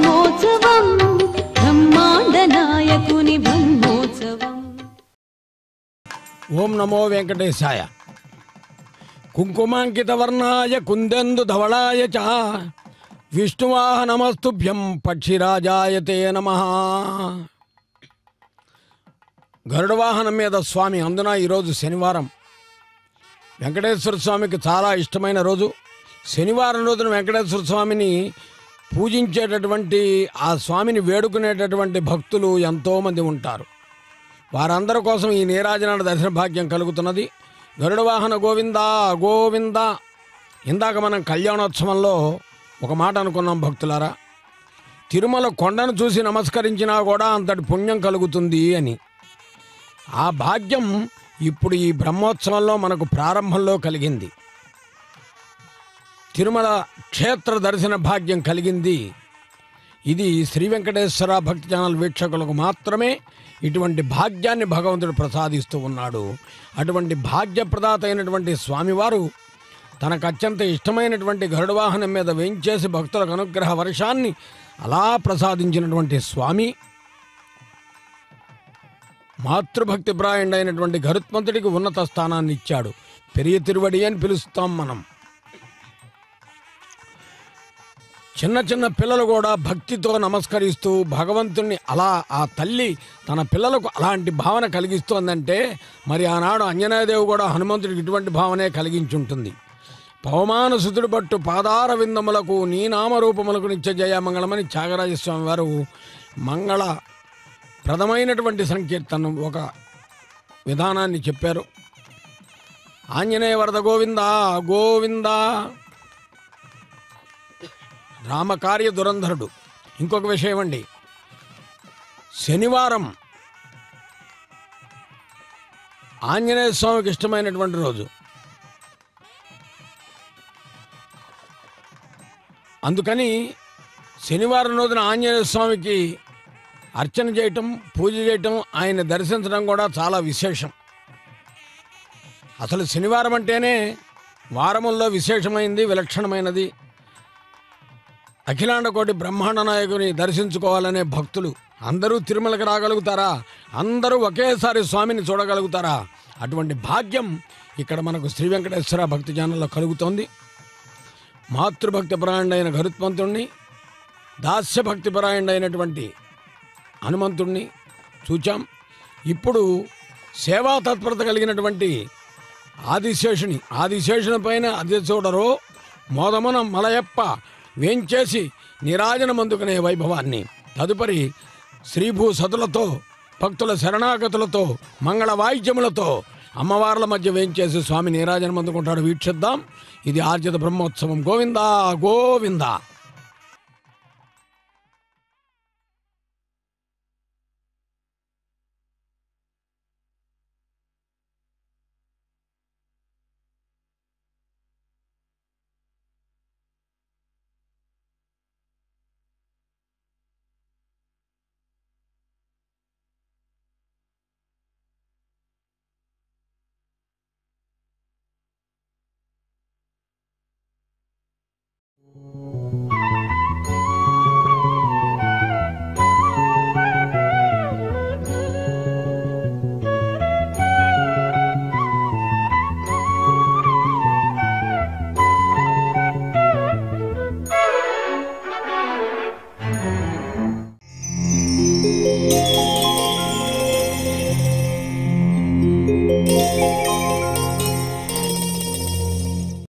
బ్రహ్మోత్సవం బ్రహ్మాండ నాయకుని బ్రహ్మోత్సవం ఓం నమో వెంకటేశాయ కుంకుమాంకిత వర్ణాయ కుందెందు ధవళాయ చ విష్ణువాహనమస్తుభ్యం పక్షిరాజాయ తే నమ గరుడ వాహనం మీద స్వామి అందున ఈరోజు శనివారం వెంకటేశ్వర స్వామికి చాలా ఇష్టమైన రోజు శనివారం రోజున వెంకటేశ్వర స్వామిని పూజించేటటువంటి ఆ స్వామిని వేడుకునేటటువంటి భక్తులు ఎంతోమంది ఉంటారు వారందరి కోసం ఈ నీరాజనాల దర్శన భాగ్యం కలుగుతున్నది గరుడ వాహన గోవింద గోవింద ఇందాక మనం కళ్యాణోత్సవంలో ఒక మాట అనుకున్నాం భక్తులారా తిరుమల కొండను చూసి నమస్కరించినా కూడా అంతటి పుణ్యం కలుగుతుంది అని ఆ భాగ్యం ఇప్పుడు ఈ బ్రహ్మోత్సవంలో మనకు ప్రారంభంలో కలిగింది తిరుమల క్షేత్ర దర్శన భాగ్యం కలిగింది ఇది శ్రీ వెంకటేశ్వర భక్తి ఛానల్ వీక్షకులకు మాత్రమే ఇటువంటి భాగ్యాన్ని భగవంతుడు ప్రసాదిస్తూ ఉన్నాడు అటువంటి భాగ్యప్రదాత అయినటువంటి స్వామివారు తనకు అత్యంత ఇష్టమైనటువంటి గరుడ వాహనం మీద వేయించేసి భక్తులకు అనుగ్రహ వర్షాన్ని అలా ప్రసాదించినటువంటి స్వామి మాతృభక్తి ప్రాయుడైనటువంటి గరుత్మంతుడికి ఉన్నత స్థానాన్ని ఇచ్చాడు పెరియ తిరువడి అని పిలుస్తాం మనం చిన్న చిన్న పిల్లలు కూడా భక్తితో నమస్కరిస్తూ భగవంతుణ్ణి అలా ఆ తల్లి తన పిల్లలకు అలాంటి భావన కలిగిస్తోందంటే మరి ఆనాడు అంజనాదేవి కూడా హనుమంతుడికి ఇటువంటి భావనే కలిగించుంటుంది పవమాన సుతుడు పట్టు పాదార విందములకు నీ నామరూపములకు నిత్య జయమంగళమని త్యాగరాజస్వామి వారు మంగళ ప్రథమైనటువంటి సంకీర్తనం ఒక విధానాన్ని చెప్పారు ఆంజనేయ వరద గోవింద గోవింద రామకార్య దురంధరుడు ఇంకొక విషయం అండి శనివారం ఆంజనేయ స్వామికి ఇష్టమైనటువంటి రోజు అందుకని శనివారం రోజున ఆంజనేయ స్వామికి అర్చన చేయటం పూజ చేయటం ఆయన దర్శించడం కూడా చాలా విశేషం అసలు శనివారం అంటేనే వారముల్లో విశేషమైంది విలక్షణమైనది అఖిలాండ కోటి బ్రహ్మాండ నాయకుని దర్శించుకోవాలనే భక్తులు అందరూ తిరుమలకి రాగలుగుతారా అందరూ ఒకేసారి స్వామిని చూడగలుగుతారా అటువంటి భాగ్యం ఇక్కడ మనకు శ్రీ వెంకటేశ్వర భక్తి ఛానల్లో కలుగుతోంది మాతృభక్తి పరాయణుడైన గరుత్మంతుణ్ణి దాస్యభక్తి పరాయణుడైనటువంటి హనుమంతుణ్ణి చూచాం ఇప్పుడు సేవా తత్పరత కలిగినటువంటి ఆదిశేషుని ఆదిశేషుని పైన అది చూడరో మోదమున మలయప్ప వేంచేసి నిరాజనమందుకునే వైభవాన్ని తదుపరి శ్రీభూ సతులతో భక్తుల శరణాగతులతో మంగళ వాయిద్యములతో అమ్మవార్ల మధ్య వేంచేసి స్వామి నీరాజనం అందుకుంటాడు వీక్షిద్దాం ఇది ఆర్జిత బ్రహ్మోత్సవం గోవిందా గోవిందా